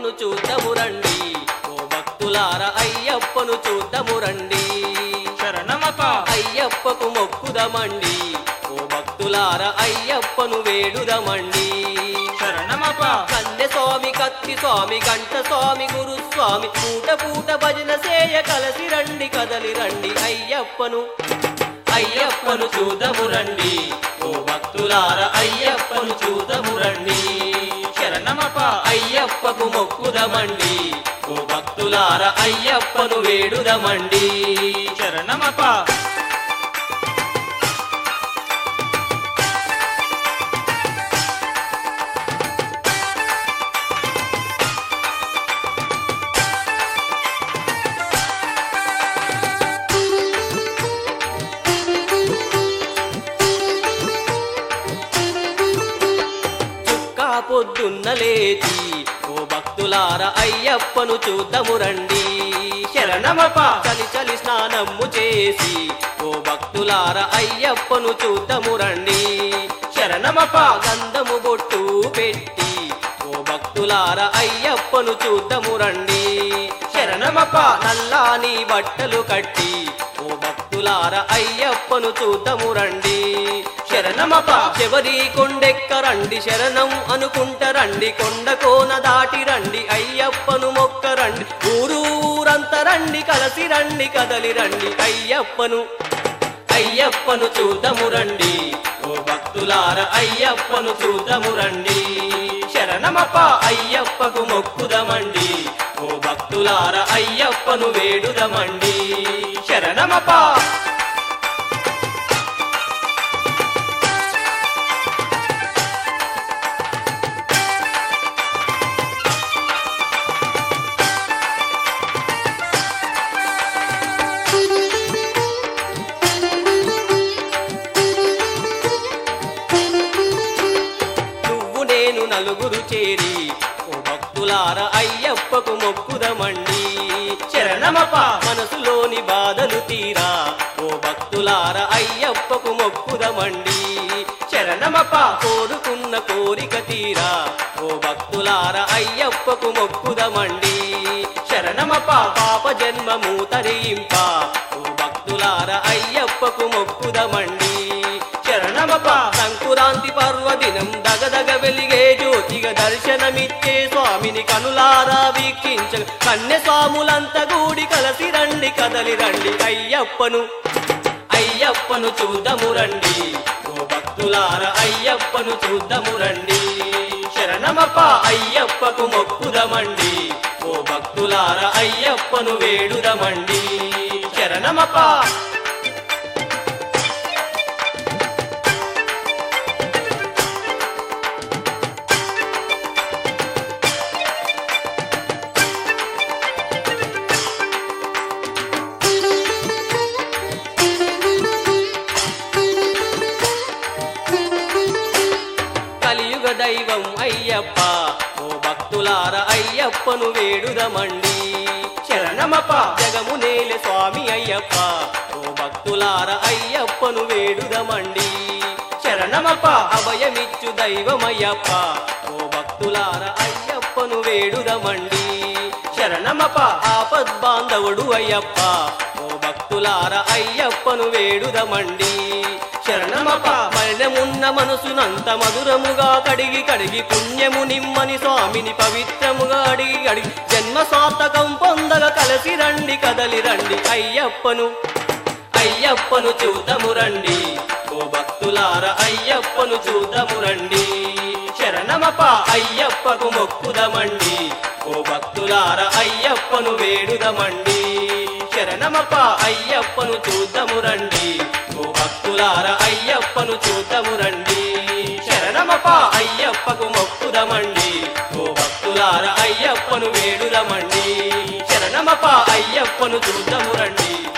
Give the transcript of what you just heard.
అయ్యప్పను చూద్దాము రండి ఓ భక్తులార అయ్యప్పను చూద్దాము రండి శరణమప్ప అయ్యప్పకు మొక్కుదమండి ఓ భక్తులార అయ్యప్పను వేడుదమండి శరణమప్ప కన్నె స్వామి కత్తి స్వామి గంట స్వామి గురుస్వామి పూట పూట భజన సేయ కలసి రండి కదలి రండి అయ్యప్పను అయ్యప్పను చూదము రండి ఓ భక్తులార అయ్యప్పను చూదము రండి శరణమప్ప అయ్యప్పకు మొక్కుదమండి ఓ భక్తులార అయ్యప్పను వేడుదమండి శరణమప్ప చుక్కా పొద్దున్న లేచి ఓ భక్తులార అయ్యప్పను చూద్దాము రండి శరణమప్ప చలి చలి స్నానము చేసి ఓ భక్తులార అయ్యప్పను చూద్దాము రండి శరణమప్ప గంధము బొట్టు పెట్టి ఓ భక్తులార అయ్యప్పను చూద్దాము రండి శరణమప్ప నల్లాని బట్టలు కట్టి ఓ భక్తులార అయ్యప్పను చూద్దాము రండి శరణమప్ప శబరి కొండెక్క రండి శరణం అనుకుంట రండి కొండ కోన దాటి రండి అయ్యప్పను మొక్క రండి ఊరు ఊరంత రండి కలసి రండి కదలి రండి అయ్యప్పను అయ్యప్పను చూద్దాము రండి ఓ భక్తులార అయ్యప్పను చూద్దాము రండి శరణమప్ప అయ్యప్పకు మొక్కుదమండి ఓ భక్తులార అయ్యప్పను వేడుదమండి శరణమప్ప నువ్వు నేను నలుగురు చేరి ఓ భక్తులార అయ్యప్పకు మొక్కుదమండి శరణమప్ప మనసులోని బాధలు తీరా ఓ భక్తులార అయ్యప్పకు మొక్కుదమండి శరణమప్ప కోరుకున్న కోరిక తీరా ఓ భక్తులార అయ్యప్పకు మొక్కుదమండి శరణమప్ప పాప జన్మము తరింప ఓ భక్తులార అయ్యప్పకు మొక్కుదమండి శరణమప్ప సంకురాంతి పర్వదినం దగదగ వెలిగే జ్యోతిగా దర్శనమిచ్చే స్వామిని కనులారా వీక్షించ కన్య స్వాములంతా గూడి కలసి రండి కదలి రండి అయ్యప్పను అయ్యప్పను చూద్దాము రండి ఓ భక్తులార అయ్యప్పను చూద్దాము రండి శరణమప్ప అయ్యప్పకు మొక్కుదమండి ఓ భక్తులార అయ్యప్పను వేడుదమండి శరణమప్ప కలియుగ దైవం అయ్యప్ప ఓ భక్తులార అయ్యప్పను వేడుదమండి శరణమప్ప జగము నేలె స్వామి అయ్యప్ప ఓ భక్తులార అయ్యప్పను వేడుదమండి శరణమప్ప అభయమిచ్చు దైవమయ్యప్ప ఓ భక్తులార అయ్యప్పను వేడుదమండి శరణమప్ప ఆపద్బాంధవుడు అయ్యప్ప ఓ భక్తులార అయ్యప్పను వేడుదమండి శరణమప్ప మరణమున్న మనసునంత మధురముగా కడిగి కడిగి పుణ్యము నిమ్మని స్వామిని పవిత్రముగా అడిగి అడిగి జన్మ సార్థకం పొందగ కలసి రండి కదలి రండి అయ్యప్పను అయ్యప్పను చూదము రండి ఓ భక్తులార అయ్యప్పను చూదము రండి శరణమప్ప అయ్యప్పకు మొక్కుదమండి ఓ భక్తులార అయ్యప్పను వేడుదమండి శరణమప్ప అయ్యప్పను చూద్దాము రండి ఓ భక్తులార అయ్యప్పను చూద్దాము రండి శరణమప్ప అయ్యప్పకు మొక్కుదమండి ఓ భక్తులార అయ్యప్పను వేడుదమండి శరణమప్ప అయ్యప్పను చూద్దాము రండి